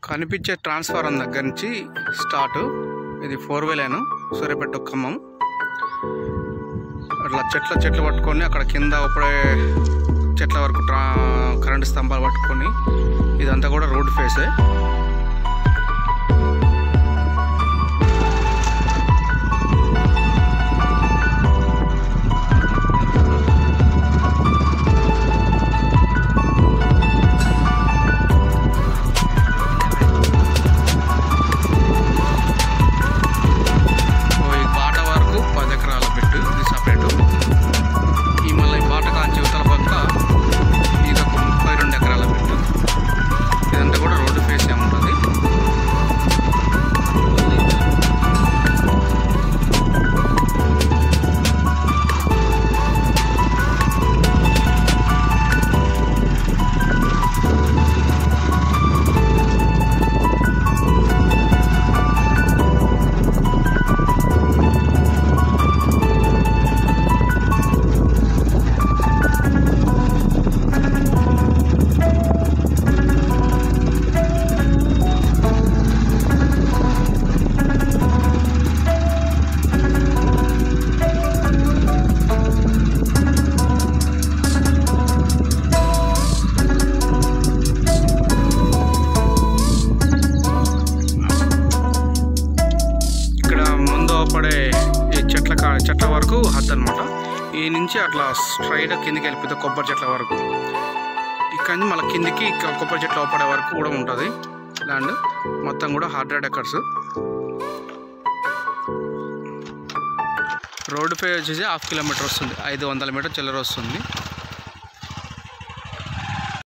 కనిపించే ట్రాన్స్ఫారం దగ్గర నుంచి స్టార్ట్ ఇది four way line Suryapet Khammam అట్లా చెట్ల చెట్లు పట్టుకొని అక్కడ కింద ఇప్పుడే చెట్ల వరకు ట్రా కరెంటు స్తంభాలు పట్టుకొని ఇదంతా కూడా రోడ్ ఫేసే ఓ ఈ బాట వరకు పది ఎకరాల పెట్టు ఇది సపరేటు ఈ మళ్ళీ ఈ బాట కాంచి ఇవతల పక్క ఇది ఒక ముప్పై రెండు ఎకరాల పెట్టు ఇదంతా కూడా రోడ్డు ఫేస్ ఏముంటుంది ఇక్కడ ముందు పడే ఈ చెట్ల కా చెట్ల వరకు హద్దు అనమాట ఈ నుంచి అట్లా స్ట్రైట్ కిందికి వెళ్ళిపోతే కొబ్బరి చెట్ల వరకు ఇక్కడ నుంచి మళ్ళీ కిందికి ఇక కొబ్బరి చెట్లు పడే వరకు కూడా ఉంటుంది ల్యాండ్ మొత్తం కూడా హండ్రెడ్ ఎకర్స్ రోడ్డు పే వచ్చేసి హాఫ్ కిలోమీటర్ వస్తుంది ఐదు వందల మీటర్ చిల్లర వస్తుంది